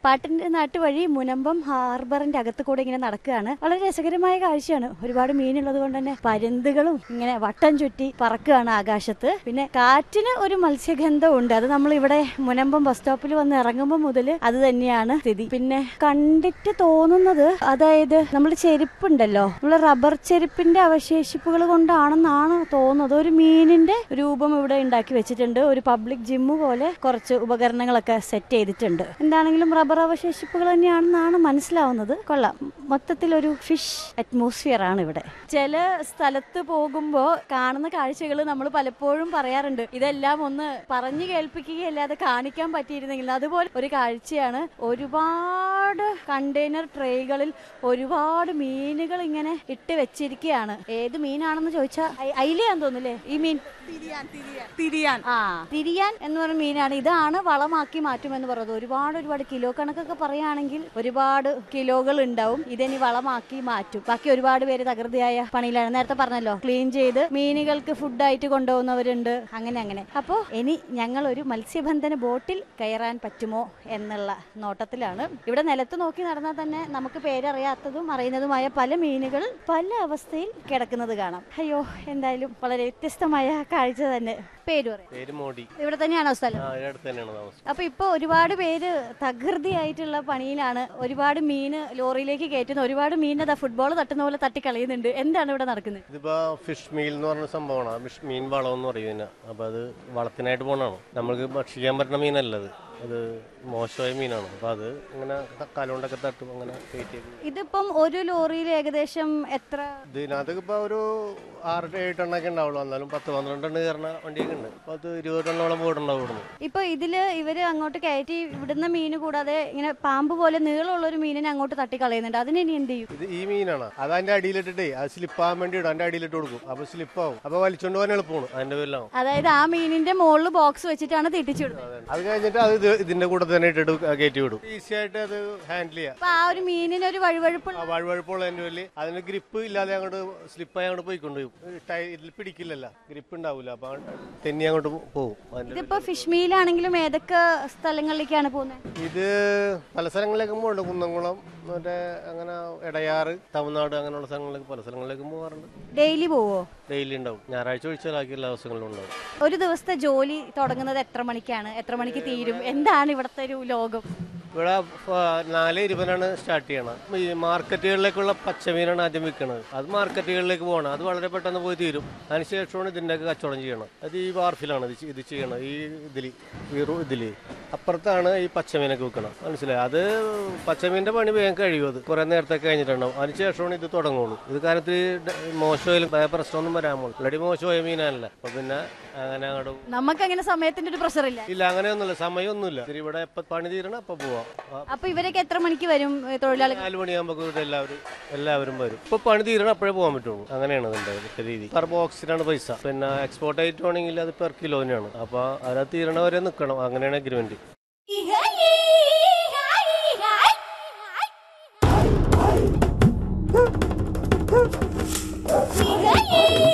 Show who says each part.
Speaker 1: പാട്ടിന്റെ നാട്ട് വഴി മുനമ്പം ഹാർബറിന്റെ അകത്ത് കൂടെ ഇങ്ങനെ നടക്കുകയാണ് വളരെ രസകരമായ കാഴ്ചയാണ് ഒരുപാട് മീനുള്ളത് കൊണ്ട് തന്നെ പരുന്തുകളും ഇങ്ങനെ വട്ടം ചുറ്റി പറക്കുകയാണ് ആകാശത്ത് പിന്നെ കാറ്റിന് ഒരു മത്സ്യഗന്ധം ഉണ്ട് അത് നമ്മൾ ഇവിടെ മുനമ്പം ബസ് സ്റ്റോപ്പിൽ വന്ന് ഇറങ്ങുമ്പോൾ മുതൽ അത് തന്നെയാണ് സ്ഥിതി പിന്നെ കണ്ടിട്ട് തോന്നുന്നത് അതായത് നമ്മൾ ചെരുപ്പുണ്ടല്ലോ നമ്മൾ റബ്ബർ ചെരുപ്പിന്റെ അവശേഷിപ്പുകൾ കൊണ്ടാണെന്നാണ് തോന്നുന്നത് ഒരു മീനിന്റെ രൂപം ഇവിടെ ഉണ്ടാക്കി വെച്ചിട്ടുണ്ട് ഒരു പബ്ലിക് ജിമ്മ് പോലെ കുറച്ച് ഉപകരണങ്ങളൊക്കെ സെറ്റ് ചെയ്തിട്ടുണ്ട് എന്താണെങ്കിലും റബ്ബർ അവശേഷിപ്പുകൾ തന്നെയാണെന്നാണ് മനസ്സിലാവുന്നത് കൊള്ളാം മൊത്തത്തിൽ ഒരു ഫിഷ് അറ്റ്മോസ്ഫിയർ ആണ് ഇവിടെ ചില സ്ഥലത്ത് പോകുമ്പോൾ കാണുന്ന കാഴ്ചകൾ നമ്മൾ പലപ്പോഴും പറയാറുണ്ട് ഇതെല്ലാം ഒന്ന് പറഞ്ഞു കേൾപ്പിക്കുകയല്ലാതെ കാണിക്കാൻ പറ്റിയിരുന്നെങ്കിൽ അതുപോലെ ഒരു കാഴ്ചയാണ് ഒരുപാട് കണ്ടെയ്നർ ട്രേകളിൽ ഒരുപാട് മീനുകൾ ഇങ്ങനെ ഇട്ട് വെച്ചിരിക്കുകയാണ് ഏത് മീനാണെന്ന് ചോദിച്ചാൽ അയിലയാന്ന് തോന്നുന്നില്ലേ ഈ മീൻ
Speaker 2: തിരിയാൻ തിരിയാൻ തിരിയാൻ
Speaker 1: ആ തിരിയാൻ എന്ന് പറയുന്ന മീനാണ് ഇതാണ് വളമാക്കി മാറ്റുമെന്ന് പറയുന്നത് ഒരുപാട് ഒരുപാട് കിലോ കണക്കൊക്കെ പറയുകയാണെങ്കിൽ ഒരുപാട് കിലോകൾ ഉണ്ടാവും ഇതിനി വളമാക്കി മാറ്റും ബാക്കി ഒരുപാട് പേര് തകൃതിയായ പണിയിലാണ് നേരത്തെ പറഞ്ഞല്ലോ ക്ലീൻ ചെയ്ത് മീനുകൾക്ക് ഫുഡായിട്ട് കൊണ്ടുപോകുന്നവരുണ്ട് അങ്ങനെ അങ്ങനെ അപ്പോൾ ഇനി ഞങ്ങൾ ഒരു മത്സ്യബന്ധന ബോട്ടിൽ കയറാൻ പറ്റുമോ എന്നുള്ള നോട്ടത്തിലാണ് ഇവിടെ നിലത്ത് നോക്കി നടന്നാൽ തന്നെ നമുക്ക് പേരറിയാത്തതും അറിയുന്നതുമായ പല മീനുകൾ പല അവസ്ഥയിൽ കിടക്കുന്നത് കാണാം അയ്യോ എന്തായാലും വളരെ വ്യത്യസ്തമായ കാഴ്ച തന്നെ പേര് പറയാം
Speaker 3: പേര് മോഡി
Speaker 1: ഇവിടെ തന്നെയാണോ സ്ഥലം
Speaker 3: ആ ഇവിടെ അടുത്ത് തന്നെയാണ് താമസം
Speaker 1: അപ്പൊ ഇപ്പൊ ഒരുപാട് പേര് തകൃതിയായിട്ടുള്ള പണിയിലാണ് ഒരുപാട് മീന് ലോറിയിലേക്ക് കയറ്റുന്ന ഒരുപാട് മീനതാ ഫുട്ബോൾ തട്ടുന്ന പോലെ തട്ടി കളയുന്നുണ്ട് എന്താണ് ഇവിടെ നടക്കുന്നത്
Speaker 3: ഇതിപ്പോ ഫിഷ് മീൽ എന്ന് പറഞ്ഞ സംഭവമാണ് ഫിഷ് മീൻ വളം എന്ന് പറയും ഇതിനെ അപ്പൊ അത് വളത്തിനായിട്ട് പോണാണ് നമ്മൾക്ക് ഭക്ഷിക്കാൻ പറ്റുന്ന മീനല്ലത് അത് മോശമായ മീനാണ് അപ്പൊ അത് ഇങ്ങനെ കാലുകൊണ്ടൊക്കെ തട്ടും അങ്ങനെ കയറ്റി
Speaker 1: ഇതിപ്പം ഒരു ലോറിയിൽ ഏകദേശം എത്ര
Speaker 3: ഇതിനകത്ത് ഇപ്പൊ ഒരു ആറ് ഏഴെണ്ണൊക്കെ ഉണ്ടാവുള്ളൂ എന്നാലും പത്ത് പന്ത്രണ്ട് എണ്ണം കയറുന്ന വണ്ടിയൊക്കെ ഉണ്ട് പത്ത് ഇരുപത് എണ്ണോളം പോയിട്ടുണ്ടാവും ഇവിടുന്ന്
Speaker 1: ഇപ്പൊ ഇതില് ഇവര് അങ്ങോട്ട് കയറ്റി ഇവിടുന്ന മീന് കൂടാതെ ഇങ്ങനെ പാമ്പ് പോലെ നീളമുള്ള ഒരു മീനിനെ അങ്ങോട്ട് തട്ടി കളയുന്നുണ്ട് അതിന് ഇനി എന്ത് ചെയ്യും
Speaker 3: ഇത് ഈ മീനാണ് അത് അതിന്റെ അടിയിലിട്ടിട്ടേ അത് സ്ലിപ്പാകാൻ വേണ്ടി ഇടും അതിന്റെ അടിയിലിട്ട് കൊടുക്കും അപ്പൊ സ്ലിപ്പാവും അപ്പൊ വലിച്ചോണ്ട് പോകാൻ എളുപ്പമാണ് അതിന്റെ പേരിലാവും
Speaker 1: അതായത് ആ മീനിന്റെ മുകളിൽ ബോക്സ് വെച്ചിട്ടാണ് തീറ്റിച്ചിടുന്നത്
Speaker 3: അത് കഴിഞ്ഞിട്ട് അത് ഇത് ഇതിന്റെ കൂടെ തന്നെ ഇട്ടിട്ട് കയറ്റി വിടും ഈസി ആയിട്ട് അത് ഹാൻഡിൽ ചെയ്യാം
Speaker 1: അപ്പൊ ആ ഒരു മീനിന് ഒരു വഴുവഴുപ്പുള്ള
Speaker 3: ആ വഴുവഴുപ്പുള്ളതിന്റെ വലിയ അതിന് ഗ്രിപ്പ് ഇല്ലാതെ അങ്ങോട്ട് സ്ലിപ്പായി അങ്ങോട്ട് പോയിക്കൊണ്ട് പോകും ടൈ ഇതിൽ പിടിക്കില്ലല്ലോ ഗ്രിപ്പ് ഉണ്ടാവില്ല അപ്പൊ അങ്ങോട്ട് തെന്നി അങ്ങോട്ട് പോകും അതിന്റെ
Speaker 1: ഇതിപ്പോ ഫിഷ് മീലാണെങ്കിലും ഏതൊക്കെ സ്ഥലങ്ങളിലേക്കാണ് പോകുന്നത്
Speaker 3: ഇത് പല സ്ഥലങ്ങളിലേക്കും പോകുന്നുണ്ട് കുന്നംകുളം മറ്റേ അങ്ങനെ എടയാറ് തമിഴ്നാട് അങ്ങനെയുള്ള സ്ഥലങ്ങളിലേക്ക് പല സ്ഥലങ്ങളിലേക്കും പോകാറുണ്ട്
Speaker 1: ഡെയിലി പോവോ
Speaker 3: ഡെയിലി ഉണ്ടാവും ഞായറാഴ്ച ഒഴിച്ചാൽ ബാക്കി എല്ലാ ദിവസങ്ങളിലും ഉണ്ടാവും
Speaker 1: ഒരു ദിവസത്തെ ജോലി തുടങ്ങുന്നത് എത്ര മണിക്കാണ് എത്ര മണിക്ക് തീരും എന്താണ് ഇവിടുത്തെ ഒരു ലോകം
Speaker 3: ഇവിടെ ഫ- നാല് ഇരുപതിനാണ് സ്റ്റാർട്ട് ചെയ്യണം ഈ മാർക്കറ്റുകളിലേക്കുള്ള പച്ചമീനാണ് ആദ്യം വിൽക്കുന്നത് അത് മാർക്കറ്റുകളിലേക്ക് പോകണം അത് വളരെ പെട്ടെന്ന് പോയി തീരും അതിനുശേഷമാണ് ഇതിൻ്റെയൊക്കെ കച്ചവടം ചെയ്യണം അത് ഈ വാർഫിലാണ് ഇത് ചെ- ഇത് ചെയ്യണം ഈ ഇതിൽ ഈ റൂ- ഇതില് അപ്പുറത്താണ് ഈ പച്ചമീനൊക്കെ വിൽക്കണം മനസ്സിലായി അത് പച്ചമീൻ്റെ പണി വേഗം കഴിയും അത് കുറേ നേരത്തെ കഴിഞ്ഞിട്ടുണ്ടാവും അതിനുശേഷമാണ് ഇത് തുടങ്ങുള്ളൂ ഇത് കാര്യത്തിൽ മോശമായാലും ഭയ പ്രശ്നമൊന്നും വരാൻ പോകും ഓൾറെഡി മോശമായ മീനല്ല അപ്പൊ പിന്നെ അങ്ങനെ അങ്ങോട്ട്
Speaker 1: നമുക്ക് അങ്ങനെ സമയത്തിന്റെ ഒരു പ്രഷർ ഇല്ല
Speaker 3: ഇല്ല അങ്ങനെയൊന്നുമില്ല സമയമൊന്നുമില്ല ഇത്തിരി ഇവിടെ എപ്പോൾ പണി തീരണം അപ്പോൾ പോവാം ആ,
Speaker 1: അപ്പൊ ഇവരൊക്കെ എത്ര മണിക്ക് വരും ഏ, തൊഴിലാളികൾ
Speaker 3: നാല് മണിയാകുമ്പോൾ ഇവിടെ എല്ലാവരും എല്ലാവരും വരും ഇപ്പൊ പണി തീരണം അപ്പോഴേ പോകാൻ പറ്റുള്ളൂ അങ്ങനെയാണ് ഇതിന്റെ ഇവിടുത്തെ രീതി പെർ ബോക്സിനാണ് പൈസ പിന്നെ എക്സ്പോർട്ട് ആയിട്ട് വേണമെങ്കിൽ അത് പെർ കിലോനാണ് അപ്പൊ അതിനകത്ത് തീരണവരെ നിൽക്കണം അങ്ങനെയാണ് അഗ്രിമെന്റ്